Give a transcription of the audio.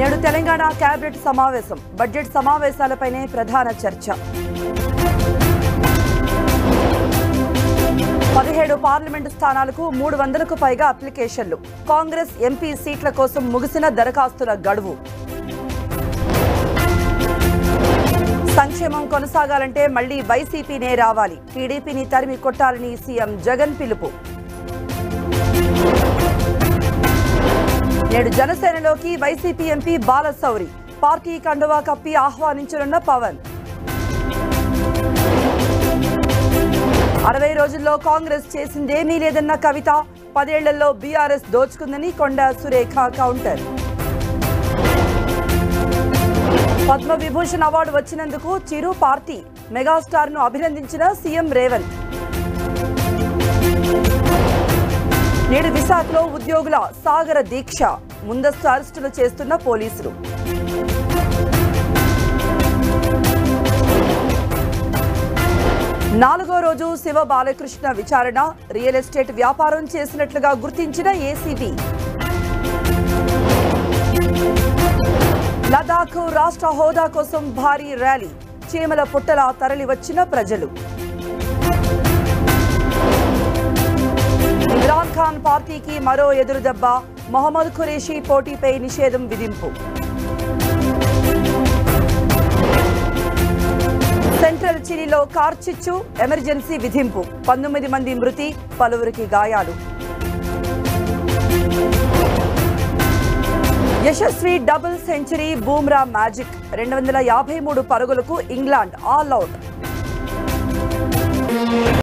నేడు తెలంగాణ కేబినెట్ సమావేశం బడ్జెట్ సమావేశాలపైనే ప్రధాన చర్చ పదిహేడు పార్లమెంటు స్థానాలకు మూడు వందలకు పైగా అప్లికేషన్లు కాంగ్రెస్ ఎంపీ సీట్ల కోసం ముగిసిన దరఖాస్తుల గడువు సంక్షేమం కొనసాగాలంటే మళ్లీ వైసీపీనే రావాలి టీడీపీని తరిమి కొట్టాలని సీఎం జగన్ పిలుపు నేడు జనసేనలోకి వైసీపీ ఎంపీ బాలశౌరి పార్టీ కండువా కప్పి ఆహ్వానించనున్న పవన్ అరవై రోజుల్లో కాంగ్రెస్ చేసిందేమీ లేదన్న కవిత పదేళ్లలో బీఆర్ఎస్ దోచుకుందని కొండ సురేఖ కౌంటర్ పద్మ విభూషణ్ అవార్డు వచ్చినందుకు చిరు పార్టీ మెగాస్టార్ ను అభినందించిన సీఎం రేవంత్ నేడు విశాఖలో ఉద్యోగుల సాగర దీక్ష ముందస్తు అరెస్టులు చేస్తున్న పోలీసులు నాలుగో రోజు శివ బాలకృష్ణ విచారణ రియల్ ఎస్టేట్ వ్యాపారం చేసినట్లుగా గుర్తించిన ఏసీబీ లదాఖ్ రాష్ట్ర హోదా కోసం భారీ ర్యాలీ చీమల పుట్టల తరలి వచ్చిన ప్రజలు ఇమ్రాన్ ఖాన్ పార్టీకి మరో ఎదురుదెబ్బ మొహమ్మద్ ఖురేషీ పోటీపై నిషేధం విధింపు సెంట్రల్ చిలీలో కార్చిచ్చు ఎమర్జెన్సీ విధింపు పంతొమ్మిది మంది మృతి పలువురికి గాయాలు Yashasvi double century Bumrah magic రెండు వందల యాభై మూడు పరుగులకు ఇంగ్లాండ్ ఆల్ అవుట్